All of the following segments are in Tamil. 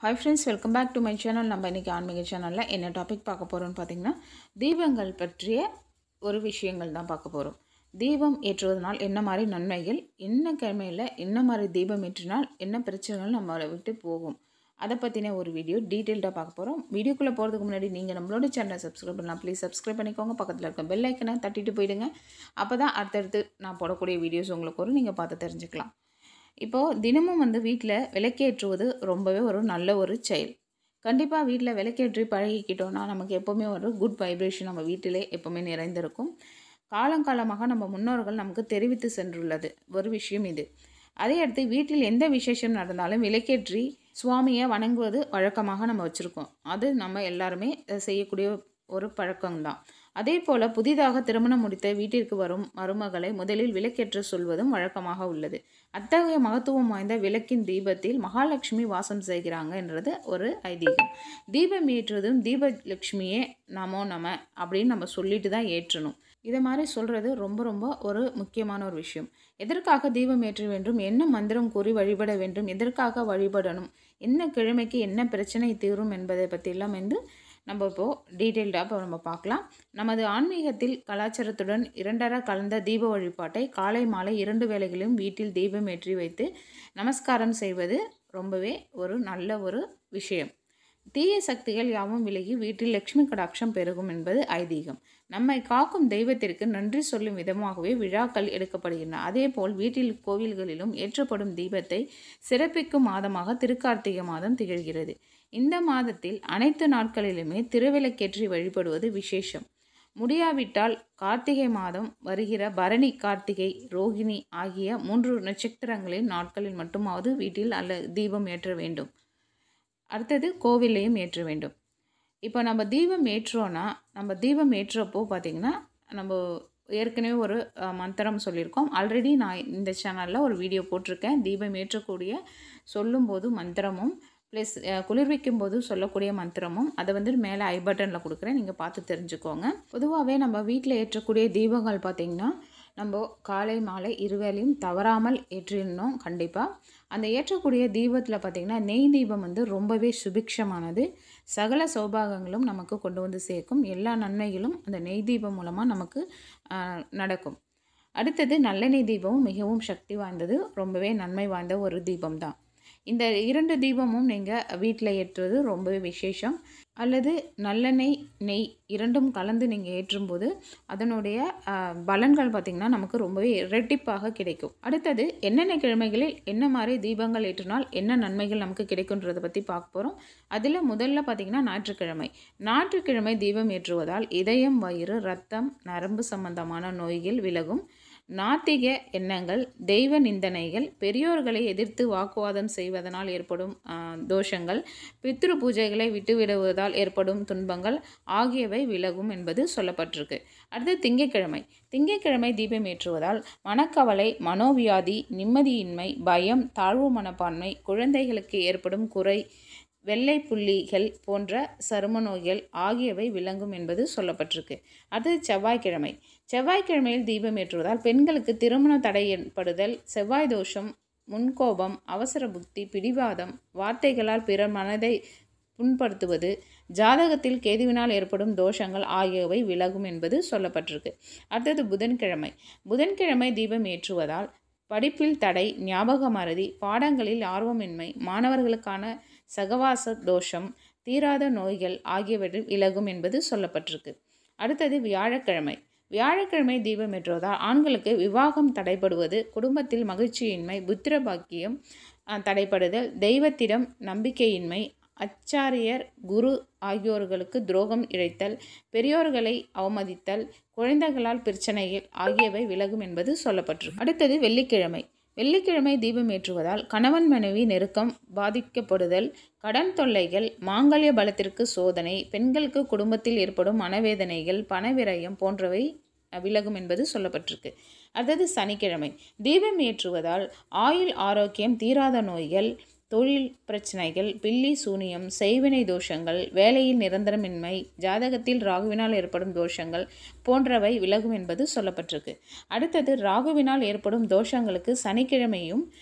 hi friends welcome back to my channel நம்ம இன்றைக்கி ஆன்மீக சேனலில் என்ன டாபிக் பார்க்க போகிறோம்னு பார்த்தீங்கன்னா தீபங்கள் பற்றிய ஒரு விஷயங்கள் தான் பார்க்க போகிறோம் தீபம் ஏற்றுவதனால் என்ன மாதிரி நன்மைகள் என்ன கிழமையில் என்ன மாதிரி தீபம் ஏற்றினால் என்ன பிரச்சனைகள் நம்மளை விட்டு போகும் அதை பற்றின ஒரு வீடியோ டீட்டெயில்டாக பார்க்க போகிறோம் வீடியோக்குள்ளே போகிறதுக்கு முன்னாடி நீங்கள் நம்மளோட சேனலை சப்ஸ்கிரைப் பண்ணலாம் ப்ளீஸ் சப்ஸ்கிரைப் பண்ணிக்கோங்க பக்கத்தில் இருக்க பெல் ஐக்கனை தட்டிட்டு போயிடுங்க அப்போ தான் அடுத்தடுத்து நான் போடக்கூடிய வீடியோஸ் உங்களுக்கு வரும் நீங்கள் பார்த்து தெரிஞ்சுக்கலாம் இப்போது தினமும் வந்து வீட்டில் விளக்கேற்றுவது ரொம்பவே ஒரு நல்ல ஒரு செயல் கண்டிப்பாக வீட்டில் விளக்கேற்றி பழகிக்கிட்டோன்னா நமக்கு எப்போவுமே ஒரு குட் வைப்ரேஷன் நம்ம வீட்டிலே எப்போவுமே நிறைந்திருக்கும் காலங்காலமாக நம்ம முன்னோர்கள் நமக்கு தெரிவித்து சென்றுள்ளது ஒரு விஷயம் இது அதே அடுத்து வீட்டில் எந்த விசேஷம் நடந்தாலும் விளக்கேற்றி சுவாமியை வணங்குவது வழக்கமாக நம்ம வச்சுருக்கோம் அது நம்ம எல்லாருமே அஹ், செய்யக்கூடிய ஒரு பழக்கம்தான் அதே போல் புதிதாக திருமணம் முடித்த வீட்டிற்கு வரும் மருமகளை முதலில் விளக்கேற்ற சொல்வதும் வழக்கமாக உள்ளது அத்தகைய மகத்துவம் வாய்ந்த விளக்கின் தீபத்தில் மகாலட்சுமி வாசம் செய்கிறாங்க என்றது ஒரு ஐதீகம் தீபம் ஏற்றுவதும் தீபலட்சுமியே நமோ நம அப்படின்னு நம்ம சொல்லிட்டு தான் ஏற்றணும் இதை மாதிரி சொல்கிறது ரொம்ப ரொம்ப ஒரு முக்கியமான ஒரு விஷயம் எதற்காக தீபம் ஏற்ற வேண்டும் என்ன மந்திரம் கூறி வழிபட வேண்டும் எதற்காக வழிபடணும் என்ன கிழமைக்கு என்ன பிரச்சனை தீரும் என்பதை பற்றியெல்லாம் வந்து நம்ம இப்போது டீட்டெயில்டாக இப்போ நம்ம பார்க்கலாம் நமது ஆன்மீகத்தில் கலாச்சாரத்துடன் இரண்டர கலந்த தீப வழிபாட்டை காலை மாலை இரண்டு வேளைகளிலும் வீட்டில் தீபம் ஏற்றி வைத்து நமஸ்காரம் செய்வது ரொம்பவே ஒரு நல்ல ஒரு விஷயம் தீய சக்திகள் யாவும் விலகி வீட்டில் லட்சுமி கடாட்சம் பெருகும் என்பது ஐதீகம் நம்மை காக்கும் தெய்வத்திற்கு நன்றி சொல்லும் விதமாகவே விழாக்கள் எடுக்கப்படுகின்றன அதேபோல் வீட்டில் கோவில்களிலும் ஏற்றப்படும் தீபத்தை சிறப்பிக்கும் மாதமாக திருக்கார்த்திகை மாதம் திகழ்கிறது இந்த மாதத்தில் அனைத்து நாட்களிலுமே திருவிளக்கேற்றி வழிபடுவது விசேஷம் முடியாவிட்டால் கார்த்திகை மாதம் வருகிற பரணி கார்த்திகை ரோகிணி ஆகிய மூன்று நட்சத்திரங்களின் நாட்களில் மட்டுமாவது வீட்டில் அல்ல தீபம் ஏற்ற வேண்டும் அடுத்தது கோவில்லையும் ஏற்ற வேண்டும் இப்போ நம்ம தீபம் ஏற்றுறோன்னா நம்ம தீபம் ஏற்றுறப்போ பார்த்திங்கன்னா நம்ம ஏற்கனவே ஒரு அஹ், மந்திரம் சொல்லியிருக்கோம் ஆல்ரெடி நான் இந்த சேனலில் ஒரு வீடியோ போட்டிருக்கேன் தீபம் ஏற்றக்கூடிய சொல்லும்போது மந்திரமும் ப்ளஸ் குளிர்விக்கும் போது சொல்லக்கூடிய மந்திரமும் அதை வந்து மேலே ஐ பட்டனில் கொடுக்குறேன் நீங்கள் பார்த்து தெரிஞ்சுக்கோங்க பொதுவாகவே நம்ம வீட்டில் ஏற்றக்கூடிய தீபங்கள் பார்த்திங்கன்னா நம்ம காலை மாலை இருவேளையும் தவறாமல் ஏற்றிடணும் கண்டிப்பாக அந்த ஏற்றக்கூடிய தீபத்தில் பார்த்திங்கன்னா நெய் தீபம் வந்து ரொம்பவே சுபிக்ஷமானது சகல சௌபாகங்களும் நமக்கு கொண்டு வந்து சேர்க்கும் எல்லா நன்மைகளும் அந்த நெய் தீபம் மூலமாக நமக்கு ஆஹ், நடக்கும் அடுத்தது நல்லெண்ணெய் தீபமும் மிகவும் சக்தி வாய்ந்தது ரொம்பவே நன்மை வாய்ந்த ஒரு தீபம் தான் இந்த இரண்டு தீபமும் நீங்கள் வீட்டில் ஏற்றுவது ரொம்பவே விசேஷம் அல்லது நல்லெண்ணெய் நெய் இரண்டும் கலந்து நீங்கள் ஏற்றும்போது அதனுடைய ஆஹ், பலன்கள் பார்த்திங்கன்னா நமக்கு ரொம்பவே இரட்டிப்பாக கிடைக்கும் அடுத்தது என்னென்ன கிழமைகளில் என்ன மாதிரி தீபங்கள் ஏற்றினால் என்ன நன்மைகள் நமக்கு கிடைக்குன்றதை பற்றி பார்க்க போகிறோம் அதில் முதல்ல பார்த்திங்கன்னா ஞாயிற்றுக்கிழமை ஞாயிற்றுக்கிழமை தீபம் ஏற்றுவதால் இதயம் வயிறு ரத்தம் நரம்பு சம்பந்தமான நோய்கள் விலகும் நாத்திக எண்ணங்கள் தெய்வ நிந்தனைகள் பெரியோர்களை எதிர்த்து வாக்குவாதம் செய்வதனால் ஏற்படும் ஆ, தோஷங்கள் பித்ரு பூஜைகளை விட்டுவிடுவதால் ஏற்படும் துன்பங்கள் ஆகியவை விலகும் என்பது சொல்லப்பட்டிருக்கு அடுத்து திங்கட்கிழமை திங்கட்கிழமை தீபம் ஏற்றுவதால் மனக்கவலை மனோவியாதி நிம்மதியின்மை பயம் தாழ்வு மனப்பான்மை குழந்தைகளுக்கு ஏற்படும் குறை வெள்ளை புள்ளிகள் போன்ற சரும நோய்கள் ஆகியவை விளங்கும் என்பது சொல்லப்பட்டிருக்கு அடுத்தது செவ்வாய்க்கிழமை செவ்வாய்க்கிழமையில் தீபம் ஏற்றுவதால் பெண்களுக்கு திருமண தடை ஏற்படுதல் செவ்வாய் தோஷம் முன்கோபம் அவசர புத்தி பிடிவாதம் வார்த்தைகளால் பிறர் மனதை புண்படுத்துவது ஜாதகத்தில் கேதுவினால் ஏற்படும் தோஷங்கள் ஆகியவை விலகும் என்பது சொல்லப்பட்டிருக்கு அடுத்தது புதன்கிழமை புதன்கிழமை தீபம் ஏற்றுவதால் படிப்பில் தடை ஞாபக மறதி பாடங்களில் ஆர்வமின்மை மாணவர்களுக்கான சகவாச தோஷம் தீராத நோய்கள் ஆகியவற்றில் விலகும் என்பது சொல்லப்பட்டிருக்கு அடுத்தது வியாழக்கிழமை வியாழக்கிழமை தீபம் ஏற்றுவதால் ஆண்களுக்கு விவாகம் தடைபடுவது குடும்பத்தில் மகிழ்ச்சியின்மை புத்திர பாக்கியம் அஹ், தடைபடுதல் தெய்வத்திடம் நம்பிக்கையின்மை அச்சாரியர் குரு ஆகியோர்களுக்கு துரோகம் இழைத்தல் பெரியோர்களை அவமதித்தல் குழந்தைகளால் பிரச்சனைகள் ஆகியவை விலகும் என்பது சொல்லப்பட்டிருக்கு அடுத்தது வெள்ளிக்கிழமை வெள்ளிக்கிழமை தீபம் ஏற்றுவதால் கணவன் மனைவி நெருக்கம் பாதிக்கப்படுதல் கடன் தொல்லைகள் மாங்கல்ய பலத்திற்கு சோதனை பெண்களுக்கு குடும்பத்தில் ஏற்படும் மனவேதனைகள் பணவிரயம் போன்றவை அஹ், விலகும் என்பது சொல்லப்பட்டிருக்கு அடுத்தது சனிக்கிழமை தீபம் ஏற்றுவதால் ஆயுள் ஆரோக்கியம் தீராத நோய்கள் தொழில் பிரச்சனைகள் பில்லி சூனியம் செய்வினை தோஷங்கள் வேலையில் நிரந்தரமின்மை ஜாதகத்தில் ராகுவினால் ஏற்படும் தோஷங்கள் போன்றவை விலகும் என்பது சொல்லப்பட்டிருக்கு அடுத்தது ராகுவினால் ஏற்படும் தோஷங்களுக்கு சனிக்கிழமையும்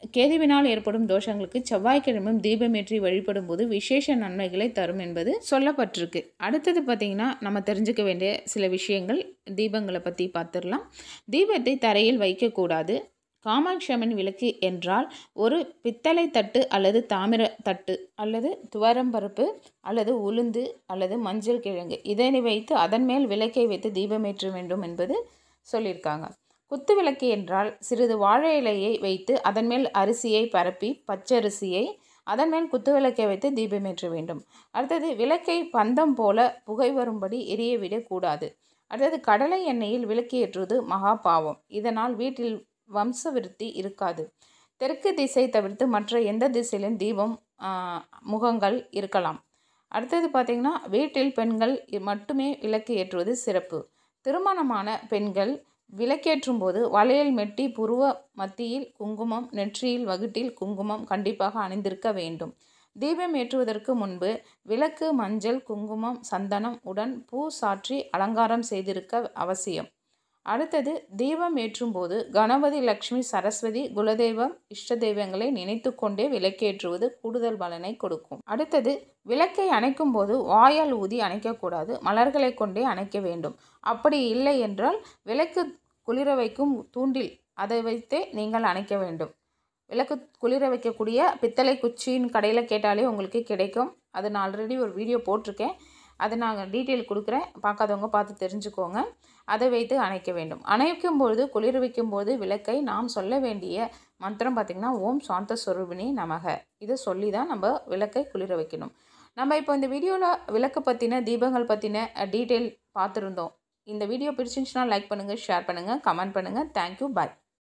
கேதுவினால் ஏற்படும் தோஷங்களுக்கு செவ்வாய்க்கிழமையும் தீபமேற்றி வழிபடும் போது விசேஷ நன்மைகளை தரும் என்பது சொல்லப்பட்டிருக்கு அடுத்தது பார்த்திங்கன்னா நம்ம தெரிஞ்சுக்க வேண்டிய சில விஷயங்கள் தீபங்களை பற்றி பார்த்துடலாம் தீபத்தை தரையில் வைக்கக்கூடாது காமாட்சியம்மன் விளக்கு என்றால் ஒரு பித்தளை தட்டு அல்லது தாமிர தட்டு அல்லது துவரம்பருப்பு அல்லது உளுந்து அல்லது மஞ்சள் கிழங்கு இதனை வைத்து அதன் மேல் விளக்கை வைத்து தீபமேற்ற வேண்டும் என்பது சொல்லியிருக்காங்க குத்து விளக்கு என்றால் சிறிது வாழை இலையை வைத்து அதன் மேல் அரிசியை பரப்பி பச்சரிசியை அதன் மேல் குத்து விளக்கை வைத்து தீபமேற்ற வேண்டும் அடுத்தது விளக்கை பந்தம் போல புகை வரும்படி எரிய விடக்கூடாது அடுத்தது கடலை எண்ணெயில் விளக்கு ஏற்றுவது மகா பாவம் இதனால் வீட்டில் வம்ச விருத்தி இருக்காது தெற்கு திசை தவிர்த்து மற்ற எந்த திசையிலும் தீபம் முகங்கள் இருக்கலாம் அடுத்தது பார்த்திங்கன்னா வீட்டில் பெண்கள் மட்டுமே விளக்கு ஏற்றுவது சிறப்பு திருமணமான பெண்கள் விளக்கேற்றும் போது வளையல் மெட்டி புருவ மத்தியில் குங்குமம் நெற்றியில் வகுட்டில் குங்குமம் கண்டிப்பாக அணிந்திருக்க வேண்டும் தீபம் ஏற்றுவதற்கு முன்பு விளக்கு மஞ்சள் குங்குமம் சந்தனம் உடன் பூ சாற்றி அலங்காரம் செய்திருக்க அவசியம் அடுத்தது தீபம் ஏற்றும் போது கணபதி லக்ஷ்மி சரஸ்வதி குலதெய்வம் இஷ்ட தெய்வங்களை நினைத்து கொண்டே விளக்கேற்றுவது கூடுதல் பலனை கொடுக்கும் அடுத்தது விளக்கை அணைக்கும் போது வாயால் ஊதி அணைக்கக்கூடாது மலர்களை கொண்டே அணைக்க வேண்டும் அப்படி இல்லை என்றால் விளக்கு குளிர வைக்கும் தூண்டில் அதை வைத்தே நீங்கள் அணைக்க வேண்டும் விளக்கு குளிர வைக்கக்கூடிய பித்தளை குச்சின்னு கடையில் கேட்டாலே உங்களுக்கு கிடைக்கும் அது நான் ஆல்ரெடி ஒரு வீடியோ போட்டிருக்கேன் அதை நாங்கள் டீட்டெயில் கொடுக்குறேன் பார்க்காதவங்க பார்த்து தெரிஞ்சுக்கோங்க அதை வைத்து அணைக்க வேண்டும் அணைக்கும் பொழுது குளிர வைக்கும் போது விளக்கை நாம் சொல்ல வேண்டிய மந்திரம் பார்த்திங்கன்னா ஓம் சாந்த சொரூபினி நமக இதை சொல்லி தான் நம்ம விளக்கை குளிர வைக்கணும் நம்ம இப்போ இந்த வீடியோவில் விளக்கு பற்றின தீபங்கள் பற்றின டீட்டெயில் பார்த்துருந்தோம் இந்த வீடியோ பிடிச்சிருந்துச்சுன்னா லைக் பண்ணுங்கள் ஷேர் பண்ணுங்கள் கமெண்ட் பண்ணுங்கள் தேங்க்யூ பாய்